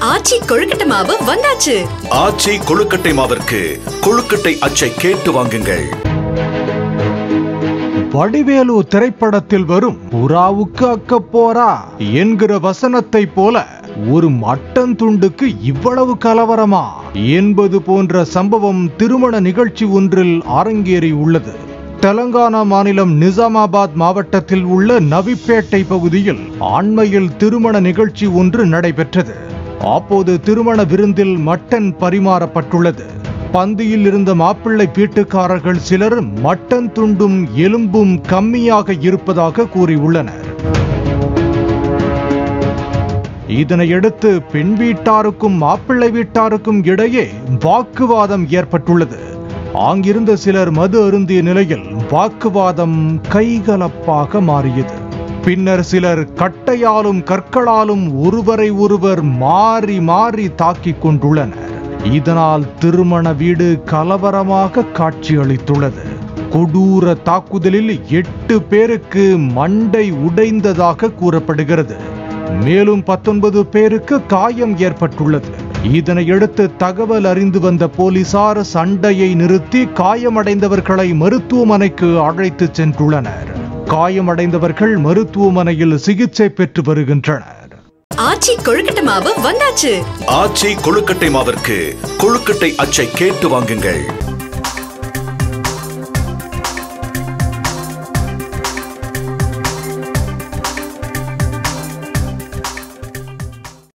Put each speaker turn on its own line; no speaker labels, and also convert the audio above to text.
ஆச்சி கொழுக்கட்டை மாவு வந்தாச்சு
ஆச்சி கொழுக்கட்டை மாவிற்கு கொழுக்கட்டை அச்சை கேட்டு வாங்குங்கள்
வடிவேலு திரைப்படத்தில் வரும் புறாவுக்கு அக்க போரா என்கிற வசனத்தை போல ஒரு மட்டன் துண்டுக்கு இவ்வளவு கலவரமா என்பது போன்ற சம்பவம் திருமண நிகழ்ச்சி ஒன்றில் அரங்கேறி உள்ளது தெலங்கானா மாநிலம் நிசாமாபாத் மாவட்டத்தில் உள்ள நவிப்பேட்டை பகுதியில் அண்மையில் திருமண நிகழ்ச்சி ஒன்று நடைபெற்றது அப்போது திருமண விருந்தில் மட்டன் பரிமாறப்பட்டுள்ளது பந்தியில் இருந்த மாப்பிள்ளை வீட்டுக்காரர்கள் சிலர் மட்டன் துண்டும் எலும்பும் கம்மியாக இருப்பதாக கூறியுள்ளனர் இதனையடுத்து பெண் வீட்டாருக்கும் மாப்பிள்ளை வீட்டாருக்கும் இடையே வாக்குவாதம் ஏற்பட்டுள்ளது அங்கிருந்த சிலர் மது அருந்திய நிலையில் வாக்குவாதம் கைகலப்பாக மாறியது பின்னர் சிலர் கட்டையாலும் கற்களாலும் ஒருவரை ஒருவர் மாறி மாறி தாக்கிக் கொண்டுள்ளனர் இதனால் திருமண வீடு கலவரமாக காட்சியளித்துள்ளது கொடூர தாக்குதலில் எட்டு பேருக்கு மண்டை உடைந்ததாக கூறப்படுகிறது மேலும் பத்தொன்பது பேருக்கு காயம் ஏற்பட்டுள்ளது இதனையடுத்து தகவல் அறிந்து வந்த போலீசார் சண்டையை நிறுத்தி காயமடைந்தவர்களை மருத்துவமனைக்கு அழைத்துச் சென்றுள்ளனர் காயமடைந்தவர்கள் மருத்துவமனையில் சிகிச்சை பெற்று வருகின்றனர்
ஆச்சி கொழுக்கட்டை மாவு வந்தாச்சு
ஆச்சி கொழுக்கட்டை மாவிற்கு கொழுக்கட்டை அச்சை கேட்டு வாங்குங்கள்